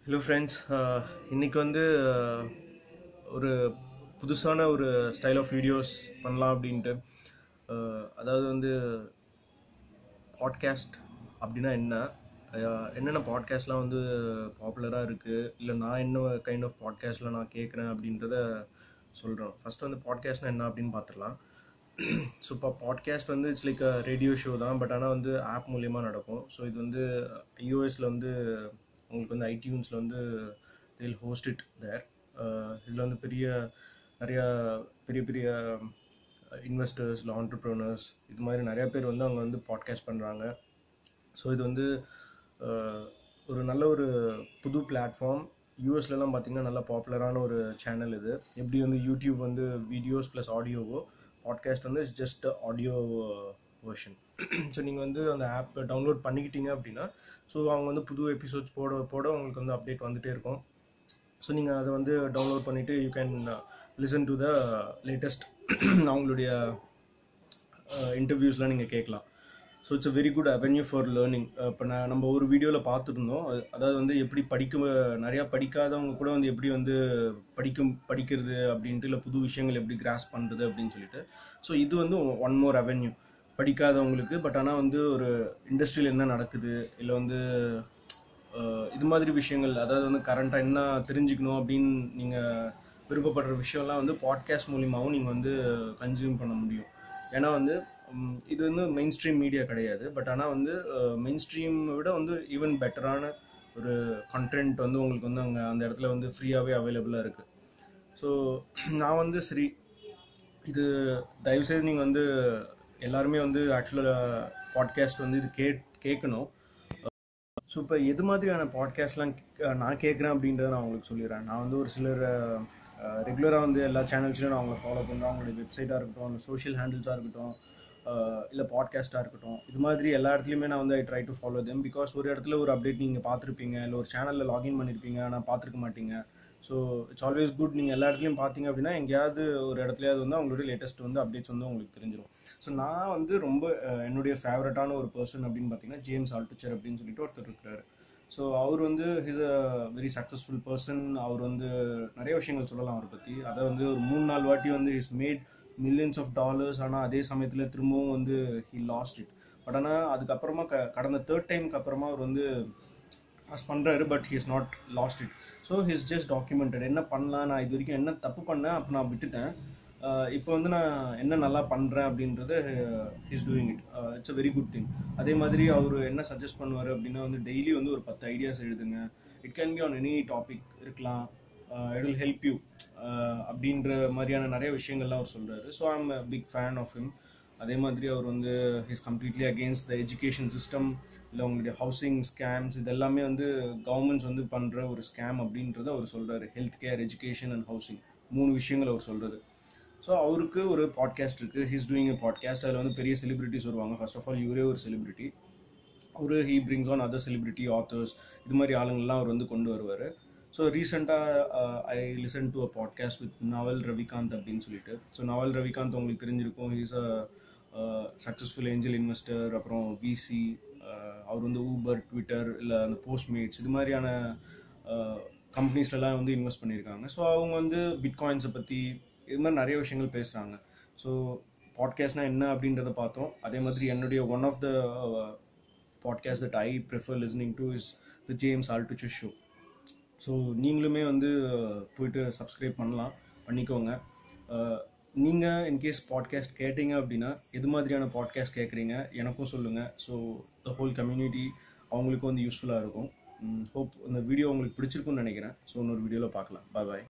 hello friends இன்னைக்கு வந்து uh, ஒரு புதுசான ஒரு ஸ்டைல் ஆஃப் வீடியோஸ் பண்ணலாம் அப்படின்ட்டு Uh, அதாவது வந்து பாட்காஸ்ட் அப்படின்னா என்ன Uh, என்னென்ன பாட்காஸ்ட்லாம் வந்து பாப்புலராக இருக்குது இல்லை நான் என்ன கைண்ட் ஆஃப் பாட்காஸ்ட்டில் நான் கேட்குறேன் அப்படின்றத சொல்கிறேன் ஃபஸ்ட்டு வந்து பாட்காஸ்ட்னா என்ன அப்படின்னு பார்த்துடலாம் ஸோ இப்போ பாட்காஸ்ட் வந்து இட்ஸ் லைக் ரேடியோ ஷோ தான் பட் ஆனால் வந்து ஆப் மூலியமாக நடக்கும் ஸோ இது வந்து ஐஓஎஸில் வந்து உங்களுக்கு வந்து ஐடியூன்ஸில் வந்து தில் ஹோஸ்ட் இட் தேர் இதில் வந்து பெரிய நிறையா பெரிய பெரிய இன்வெஸ்டர்ஸ் இல்லை ஆண்டர்ப்ரனர்ஸ் இது மாதிரி நிறைய பேர் வந்து அவங்க வந்து பாட்காஸ்ட் பண்ணுறாங்க ஸோ இது வந்து அஹ், ஒரு நல்ல ஒரு புது பிளாட்ஃபார்ம் யூஎஸ்லலாம் பார்த்தீங்கன்னா நல்ல பாப்புலரான ஒரு சேனல் இது எப்படி வந்து யூடியூப் வந்து வீடியோஸ் ப்ளஸ் ஆடியோவோ பாட்காஸ்ட் வந்து ஜஸ்ட் ஆடியோ வெர்ஷன் ஸோ நீங்கள் வந்து அந்த ஆப் டவுன்லோட் பண்ணிக்கிட்டீங்க அப்படின்னா ஸோ அவங்க வந்து புது எபிசோட்ஸ் போட போட உங்களுக்கு வந்து அப்டேட் வந்துகிட்டே இருக்கும் ஸோ நீங்கள் அதை வந்து டவுன்லோட் பண்ணிவிட்டு you can listen to the latest அவங்களுடைய இன்டர்வியூஸ்லாம் நீங்கள் கேட்கலாம் so it's a very good avenue for learning இப்போ நான் நம்ம ஒரு வீடியோவில் பார்த்துருந்தோம் அது- அதாவது வந்து எப்படி படிக்க நிறையா படிக்காதவங்க கூட வந்து எப்படி வந்து படிக்கும் படிக்கிறது அப்படின்ட்டு இல்லை புது விஷயங்கள் எப்படி கிராஸ் பண்ணுறது அப்படின்னு சொல்லிட்டு ஸோ இது வந்து ஒன் மோர் அவென்யூ படிக்காதவங்களுக்கு பட் ஆனால் வந்து ஒரு இண்டஸ்ட்ரியில் என்ன நடக்குது இல்லை வந்து அஹ், இது மாதிரி விஷயங்கள் அதாவது வந்து கரண்ட்டாக என்ன தெரிஞ்சுக்கணும் அப்படின்னு நீங்கள் விருப்பப்படுற விஷயம்லாம் வந்து பாட்காஸ்ட் மூலியமாகவும் நீங்கள் வந்து கன்சியூம் பண்ண முடியும் ஏன்னா வந்து ம், இது வந்து மெயின் ஸ்ட்ரீம் மீடியா கிடையாது பட் ஆனால் வந்து மெயின் ஸ்ட்ரீம் விட வந்து ஈவன் பெட்டரான ஒரு கண்டென்ட் வந்து உங்களுக்கு வந்து அங்கே அந்த இடத்துல வந்து ஃப்ரீயாகவே அவைலபிளாக இருக்குது ஸோ நான் வந்து சரி இது தயவுசெய்து நீங்கள் வந்து எல்லாருமே வந்து ஆக்சுவலாக பாட்காஸ்ட் வந்து இது கே கேட்கணும் ஸோ இப்போ எது மாதிரியான பாட்காஸ்ட்லாம் நான் கேட்குறேன் அப்படின்றத நான் உங்களுக்கு சொல்லிடுறேன் நான் வந்து ஒரு சிலர் ரெகுலராக வந்து எல்லா சேனல்ஸ்லையும் நான் அவங்கள ஃபாலோ பண்ணுறேன் அவங்களுடைய வெப்சைட்டாக இருக்கட்டும் அவங்க சோஷியல் ஹேண்டில்ஸாக இருக்கட்டும் இல்லை பாட்காஸ்ட்டாக இருக்கட்டும் இது மாதிரி எல்லா இடத்துலையுமே நான் வந்து I try to follow them because ஒரு இடத்துல ஒரு அப்டேட் நீங்கள் பார்த்துருப்பீங்க இல்லை ஒரு சேனலில் லாகின் பண்ணியிருப்பீங்க ஆனால் பார்த்துருக்க மாட்டீங்க ஸோ இட்ஸ் ஆல்வேஸ் குட் நீங்கள் எல்லா இடத்துலையும் பார்த்தீங்க அப்படின்னா எங்கேயாவது ஒரு இடத்துலயாவது வந்து அவங்களுடைய லேட்டஸ்ட் வந்து அப்டேட்ஸ் வந்து உங்களுக்கு தெரிஞ்சிடும் ஸோ நான் வந்து ரொம்ப அஹ், என்னுடைய ஃபேவரட்டான ஒரு பர்சன் அப்படின்னு பார்த்தீங்கன்னா ஜேம்ஸ் ஆல்டிச்சர் அப்படின்னு சொல்லிட்டு ஒருத்தர் இருக்கிறாரு ஸோ அவர் வந்து he's a very successful person அவர் வந்து நிறைய விஷயங்கள் சொல்லலாம் அவரை பற்றி அதை வந்து ஒரு மூணு நாலு வாட்டி வந்து is made millions of dollars ஆனால் அதே சமயத்தில் திரும்பவும் வந்து ஹி லாஸ்ட் இட் பட் ஆனால் அதுக்கப்புறமா க கடந்த தேர்ட் டைம்க்கு அப்புறமா அவர் வந்து பாஸ் பண்ணுறாரு but he is not lost it so he's just documented என்ன பண்ணலாம் நான் இது வரைக்கும் என்ன தப்பு பண்ணேன் அப்போ நான் விட்டுட்டேன் அஹ் இப்போ வந்து நான் என்ன நல்லா பண்ணுறேன் அப்படின்றது he's doing it it's a very good thing அதே மாதிரி அவர் என்ன சஜஸ்ட் பண்ணுவார் அப்படின்னா வந்து டெய்லி வந்து ஒரு பத்து ஐடியாஸ் எழுதுங்க it can be on any topic இருக்கலாம் இட் வில் ஹெல்ப் யூ அப்படின்ற மாதிரியான நிறைய விஷயங்கள்லாம் அவர் சொல்கிறாரு so I'm a big fan of him அதே மாதிரி அவர் வந்து is completely against the education system இல்லை உங்களுடைய ஹவுசிங் ஸ்கேம்ஸ் இது எல்லாமே வந்து கவர்மெண்ட்ஸ் வந்து பண்ணுற ஒரு ஸ்கேம் அப்படின்றத அவர் சொல்கிறாரு health care education and housing மூணு விஷயங்கள் அவர் சொல்கிறது ஸோ அவருக்கு ஒரு பாட்காஸ்ட் இருக்குது ஹிஸ் டூயிங் எ பாட்காஸ்ட் அதில் வந்து பெரிய செலிபிரிட்டிஸ் வருவாங்க ஃபர்ஸ்ட் ஆஃப் ஆல் இவரே ஒரு செலிபிரிட்டி ஒரு he brings on other celebrity authors இது மாதிரி ஆளுங்கள்லாம் அவர் வந்து கொண்டு வருவார் ஸோ ரீசெண்டாக I listen to a podcast with Naval Ravikant அப்படின்னு சொல்லிட்டு ஸோ நவல் ரவிகாந்த் உங்களுக்கு தெரிஞ்சிருக்கும் he's a successful angel investor அப்புறம் விசி அவர் வந்து ஊபர் ட்விட்டர் இல்லை அந்த போஸ்ட்மேட்ஸ் இது மாதிரியான கம்பெனிஸ்லலாம் வந்து இன்வெஸ்ட் பண்ணியிருக்காங்க ஸோ அவங்க வந்து பிட்காயின்ஸை பற்றி இது மாதிரி நிறைய விஷயங்கள் பேசுகிறாங்க ஸோ பாட்காஸ்ட்னா என்ன அப்படின்றத பார்த்தோம் அதே மாதிரி என்னுடைய one of the podcast that I prefer listening to is the James Altucher show so நீங்களுமே வந்து அஹ், போயிட்டு சப்ஸ்கிரைப் பண்ணலாம் பண்ணிக்கோங்க நீங்கள் இன்கேஸ் பாட்காஸ்ட் கேட்டீங்க அப்படின்னா எது மாதிரியான பாட்காஸ்ட் கேட்குறீங்க எனக்கும் சொல்லுங்கள் ஸோ த ஹோல் கம்யூனிட்டி அவங்களுக்கும் வந்து யூஸ்ஃபுல்லாக இருக்கும் ஹோப் இந்த வீடியோ உங்களுக்கு பிடிச்சிருக்கும்னு நினைக்கிறேன் ஸோ இன்னொரு வீடியோவில் பார்க்கலாம் பாய் பாய்